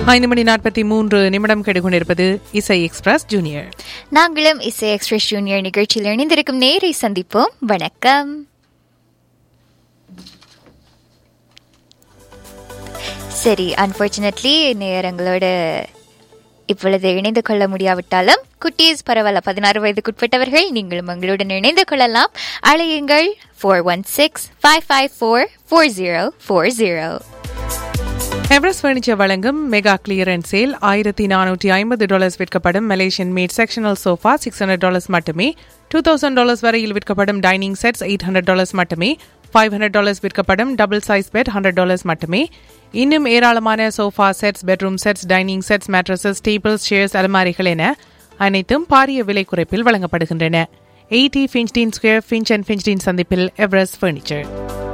ஐந்து மணி நாற்பத்தி மூன்று நிமிடம் கெடுகொண்டிருப்பது இசை எக்ஸ்பிரஸ் ஜூனியர் நாங்களும் இசை எக்ஸ்பிரஸ் ஜூனியர் நிகழ்ச்சியில் இணைந்திருக்கும் நேரை சந்திப்போம் வணக்கம் சரி அன்பார்ச்சுனேட்லி நேரங்களோட இப்பொழுது இணைந்து கொள்ள முடியாவிட்டாலும் குட்டீஸ் பரவாயில்ல பதினாறு வயதுக்குட்பட்டவர்கள் நீங்களும் எங்களுடன் இணைந்து கொள்ளலாம் அழையுங்கள் four one six five five four four zero four zero Everest furniture வழங்கும் மெகா கிளியரன்ஸ் சேல் ஆயிரத்தி நானூற்றி ஐம்பது டாலர்ஸ் விற்கப்படும் Malaysian made sectional sofa six hundred dollars மட்டுமே டூ தௌசண்ட் டாலர்ஸ் வரையில் விற்கப்படும் dining sets eight hundred dollars மட்டுமே five hundred dollars விற்கப்படும் double size bed hundred dollars மட்டுமே இன்னும் ஏராளமான sofa sets bedroom sets dining sets mattresses tables chairs அலமாரிகள் என அனைத்தும் பாரிய விலை குறைப்பில் வழங்கப்படுகின்றன eighty Finchdene square Finch and Finchdene சந்திப்பில் எவரெஸ்ட் ஃபர்னிச்சர்